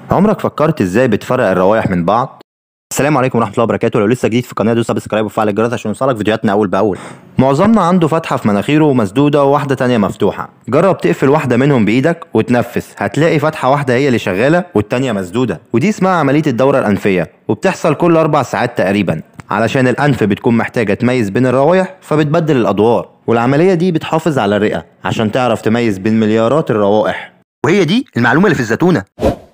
عمرك فكرت ازاي بتفرق الروائح من بعض؟ السلام عليكم ورحمه الله وبركاته لو لسه جديد في القناه دوس سبسكرايب وفعل الجرس عشان يوصلك فيديوهاتنا اول باول معظمنا عنده فتحه في مناخيره مسدوده وواحده تانية مفتوحه جرب تقفل واحده منهم بايدك وتنفس هتلاقي فتحه واحده هي اللي شغاله والتانية مسدوده ودي اسمها عمليه الدوره الانفيه وبتحصل كل اربع ساعات تقريبا علشان الانف بتكون محتاجه تميز بين الروائح فبتبدل الادوار والعمليه دي بتحافظ على الرئه عشان تعرف تميز بين مليارات الروائح وهي دي المعلومه اللي في الزتونه